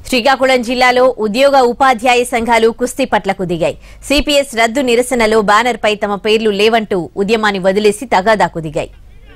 శ్రీకాకుళం జిల్లాలో ఉద్యోగ ఉపాధ్యాయ సంఘాలు కుస్తీ పట్లకు దిగాయి సిపిఎస్ రద్దు నిరసనలో బ్యానర్పై తమ పేర్లు లేవంటూ ఉద్యమాన్ని వదిలేసి తగాదాకు దిగాయి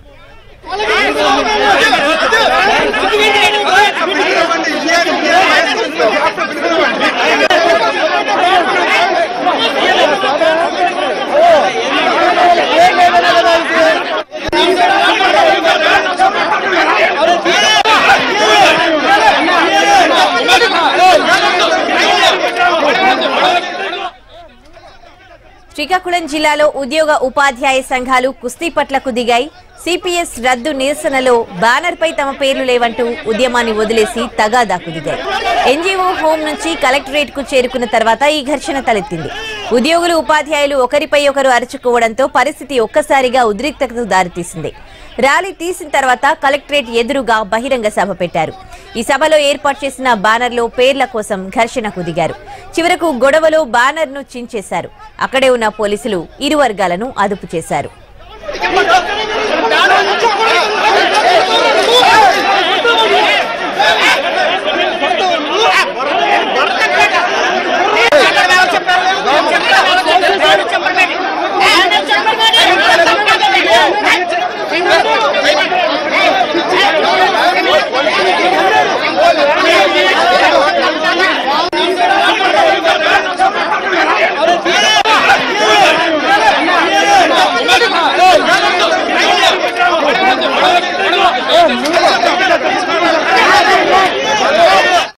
శ్రీకాకుళం జిల్లాలో ఉద్యోగ ఉపాధ్యాయ సంఘాలు కుస్తీ పట్లకు దిగాయి సిపిఎస్ రద్దు నిరసనలో బ్యానర్పై తమ పేర్లు లేవంటూ ఉద్యమాన్ని వదిలేసి తగాదాకు దిగాయి ఎన్జీఓ హోం నుంచి కలెక్టరేట్ కు చేరుకున్న తర్వాత ఈ ఘర్షణ తలెత్తింది ఉద్యోగులు ఉపాధ్యాయులు ఒకరిపై ఒకరు అరుచుకోవడంతో పరిస్థితి ఒక్కసారిగా ఉద్రిక్తతకు దారితీసింది ర్యాలీ తీసిన తర్వాత కలెక్టరేట్ ఎదురుగా బహిరంగ సభ పెట్టారు ఈ సభలో ఏర్పాటు చేసిన బ్యానర్లో పేర్ల కోసం ఘర్షణకు దిగారు చివరకు గొడవలో బ్యానర్ను చించేశారు అక్కడే ఉన్న పోలీసులు ఇరు వర్గాలను అదుపు చేశారు చెప్పండి